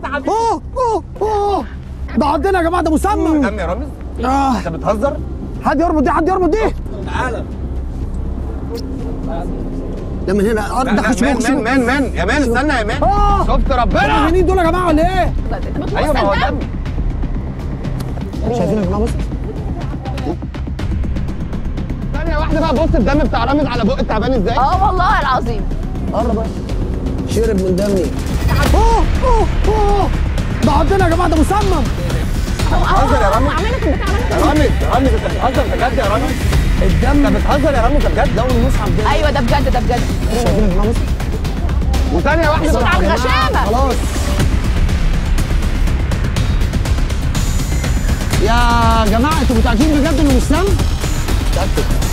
حبيبي اوه اوه اوه ده عضنا يا جماعه ده مسمم دم يا رامز آه. انت بتهزر حد يربط دي حد يربط دي تعالى ده من هنا اه ده خش مان جوه، خش مان جوه. مان مان يا مان استنى يا مان اه شفت ربنا مجانين دول يا جماعه ولا ايه؟ ايوه ما هو دم شايفين يا جماعه بص ثانية واحدة بقى بص الدم بتاع رامز على بق التعبان ازاي؟ اه والله العظيم قرب بقى شرب من دمي اوه اوه اوه ده عضنا يا جماعه ده مسمم بتهزر يا رامز عملت البتاع يا رامز يا رامز انت بتهزر بجد يا رامز الدم انت بتهزر يا رامز بجد ده المصحف ده ايوه ده بجد ده بجد شايفين يا جماعه بص وثانية واحدة صوت على بقى. الغشامه خلاص يا جماعه انتوا متاكدين بجد انه مش سم؟ متأكد